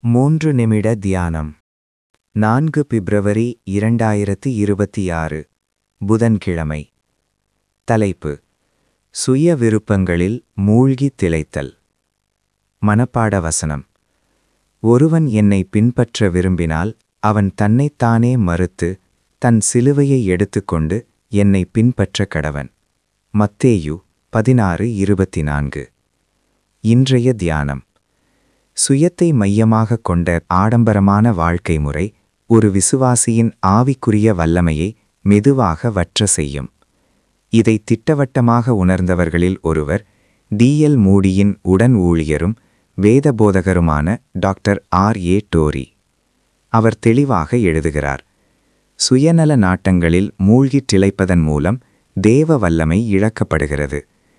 மூன்று நிமிட தியானம் நான்கு பிப்ரவரி இரண்டாயிரத்து இருபத்தி ஆறு புதன்கிழமை தலைப்பு சுய விருப்பங்களில் மூழ்கி திளைத்தல் மனப்பாட வசனம் ஒருவன் என்னை பின்பற்ற விரும்பினால் அவன் தன்னைத்தானே மறுத்து தன் சிலுவையை எடுத்துக்கொண்டு என்னை பின்பற்ற கடவன் மத்தேயு பதினாறு இருபத்தி நான்கு இன்றைய தியானம் சுயத்தை மையமாகக் கொண்ட ஆடம்பரமான வாழ்க்கை முறை ஒரு விசுவாசியின் ஆவிக்குரிய வல்லமையை மெதுவாக வற்ற செய்யும் இதை திட்டவட்டமாக உணர்ந்தவர்களில் ஒருவர் டிஎல் மூடியின் உடன் ஊழியரும் வேதபோதகருமான டாக்டர் ஆர் ஏ டோரி அவர் தெளிவாக எழுதுகிறார் சுயநல நாட்டங்களில் மூழ்கித் திளைப்பதன் மூலம் தேவ வல்லமை இழக்கப்படுகிறது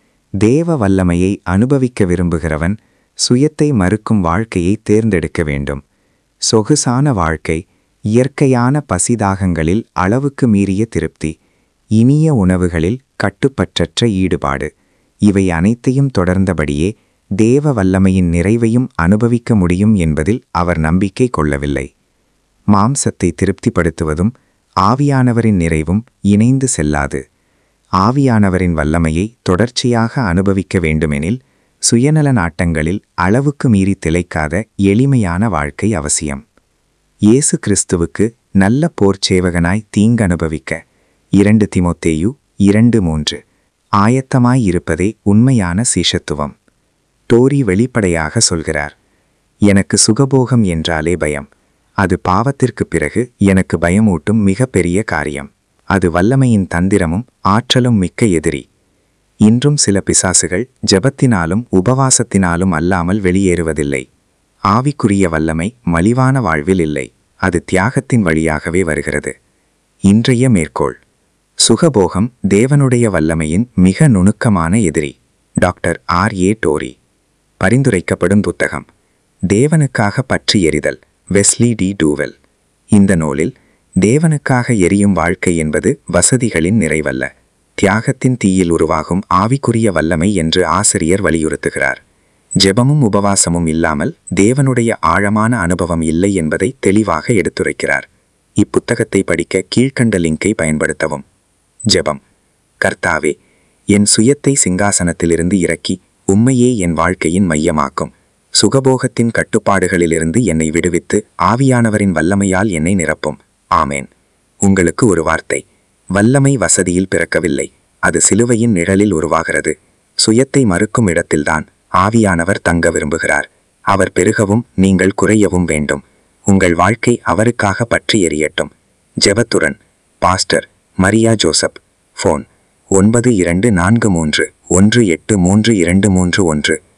தேவ வல்லமையை அனுபவிக்க விரும்புகிறவன் சுயத்தை மறுக்கும் வாழ்க்கையை தேர்ந்தெடுக்க வேண்டும் சொகுசான வாழ்க்கை இயற்கையான பசிதாகங்களில் அளவுக்கு மீறிய திருப்தி இனிய உணவுகளில் கட்டுப்பற்றற்ற ஈடுபாடு இவை அனைத்தையும் தொடர்ந்தபடியே தேவ வல்லமையின் நிறைவையும் அனுபவிக்க முடியும் என்பதில் அவர் நம்பிக்கை கொள்ளவில்லை மாம்சத்தை திருப்திப்படுத்துவதும் ஆவியானவரின் நிறைவும் இணைந்து செல்லாது ஆவியானவரின் வல்லமையை தொடர்ச்சியாக அனுபவிக்க வேண்டுமெனில் சுயநல நாட்டங்களில் அளவுக்கு மீறி திளைக்காத எளிமையான வாழ்க்கை அவசியம் இயேசு கிறிஸ்துவுக்கு நல்ல போர்ச்சேவகனாய் தீங்கனுபவிக்க இரண்டு திமோத்தேயு இரண்டு மூன்று ஆயத்தமாய் இருப்பதே உண்மையான சீஷத்துவம் டோரி வெளிப்படையாக சொல்கிறார் எனக்கு சுகபோகம் என்றாலே பயம் அது பாவத்திற்கு பிறகு எனக்கு பயமூட்டும் மிக பெரிய காரியம் அது வல்லமையின் தந்திரமும் ஆற்றலும் மிக்க எதிரி இன்றும் சில பிசாசுகள் ஜெபத்தினாலும் உபவாசத்தினாலும் அல்லாமல் வெளியேறுவதில்லை ஆவிக்குரிய வல்லமை மலிவான வாழ்வில் இல்லை அது தியாகத்தின் வழியாகவே வருகிறது இன்றைய மேற்கோள் சுகபோகம் தேவனுடைய வல்லமையின் மிக நுணுக்கமான எதிரி டாக்டர் ஆர் ஏ டோரி பரிந்துரைக்கப்படும் புத்தகம் தேவனுக்காக பற்றி எறிதல் வெஸ்லி டி டூவெல் இந்த நூலில் தேவனுக்காக எரியும் வாழ்க்கை என்பது வசதிகளின் நிறைவல்ல தியாகத்தின் தீயில் உருவாகும் ஆவிக்குரிய வல்லமை என்று ஆசிரியர் வலியுறுத்துகிறார் ஜெபமும் உபவாசமும் இல்லாமல் தேவனுடைய ஆழமான அனுபவம் இல்லை என்பதை தெளிவாக எடுத்துரைக்கிறார் இப்புத்தகத்தை படிக்க கீழ்க்கண்ட லிங்கை பயன்படுத்தவும் ஜெபம் கர்த்தாவே என் சுயத்தை சிங்காசனத்திலிருந்து இறக்கி உம்மையே என் வாழ்க்கையின் மையமாக்கும் சுகபோகத்தின் கட்டுப்பாடுகளிலிருந்து என்னை விடுவித்து ஆவியானவரின் வல்லமையால் என்னை நிரப்பும் ஆமேன் உங்களுக்கு ஒரு வார்த்தை வல்லமை வசதியில் பிறக்கவில்லை அது சிலுவையின் நிழலில் உருவாகிறது சுயத்தை மறுக்கும் இடத்தில்தான் ஆவியானவர் தங்க விரும்புகிறார் அவர் பெருகவும் நீங்கள் குறையவும் வேண்டும் உங்கள் வாழ்க்கை அவருக்காக பற்றி எரியட்டும் ஜெபத்துடன் பாஸ்டர் மரியா ஜோசப் ஃபோன் ஒன்பது இரண்டு நான்கு மூன்று ஒன்று எட்டு மூன்று இரண்டு மூன்று ஒன்று